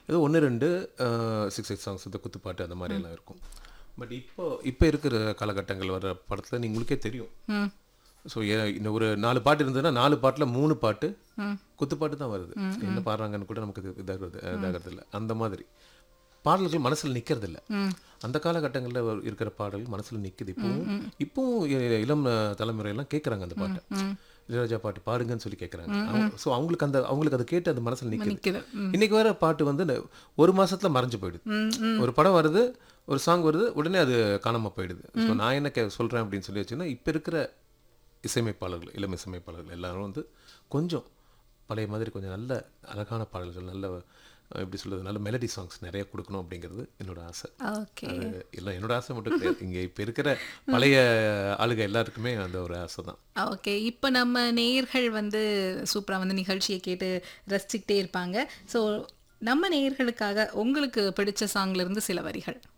ஏதோ ஒன்று ரெண்டு சிக்ஸ் சிக்ஸ் சாங்ஸ் இந்த குத்துப்பாட்டு அந்த மாதிரி எல்லாம் இருக்கும் பட் இப்போ இப்போ இருக்கிற காலகட்டங்கள் வர படத்தில் நீ உங்களுக்கே தெரியும் ம் ஸோ இந்த ஒரு நாலு பாட்டு இருந்ததுன்னா நாலு பாட்டில் மூணு பாட்டு குத்துப்பாட்டு தான் வருது என்ன பாடுறாங்கன்னு கூட நமக்கு இது இதாகிறது இதாகிறது இல்லை அந்த மாதிரி பாடல்கள் மனசில் நிற்கிறது இல்லை அந்த காலகட்டங்களில் இருக்கிற பாடல்கள் மனசில் நிற்குது இப்போவும் இப்போவும் இ- இளம் அஹ், தலைமுறையெல்லாம் கேட்குறாங்க அந்த பாட்டை இளையராஜா பாட்டு பாடுங்கன்னு சொல்லி கேட்குறாங்க ஸோ அவங்களுக்கு அந்த அவங்களுக்கு அதை கேட்டு அந்த மனசில் நிற்குது நிக்குது. இன்னைக்கு வர பாட்டு வந்து ந- ஒரு மாசத்துல மறைஞ்சு போயிடுது ஒரு படம் வருது ஒரு சாங் வருது உடனே அது காணாம போயிடுது ஸோ நான் என்ன கே சொல்றேன் அப்படின்னு சொல்லி வச்சுன்னா இப்போ இருக்கிற இசையமைப்பாளர்கள் இளம் இசையமைப்பாளர்கள் எல்லாரும் வந்து கொஞ்சம் பழைய மாதிரி கொஞ்சம் நல்ல அழகான பாடல்கள் நல்ல அஹ், எப்படி சொல்றது நல்ல மெலடி சாங்ஸ் நிறைய கொடுக்கணும் அப்படிங்கிறது என்னோட ஆசை ஓகே அது இல்லை என்னோட ஆசை மட்டும் கிடையாது இங்கே இப்போ இருக்கிற பழைய ஆளுக எல்லாருக்குமே அந்த ஒரு ஆசை தான் ஓகே இப்போ நம்ம நேயர்கள் வந்து சூப்பராக வந்து நிகழ்ச்சியை கேட்டு ரசிச்சுக்கிட்டே இருப்பாங்க ஸோ நம்ம நேயர்களுக்காக உங்களுக்கு பிடிச்ச சாங்ல இருந்து சில வரிகள்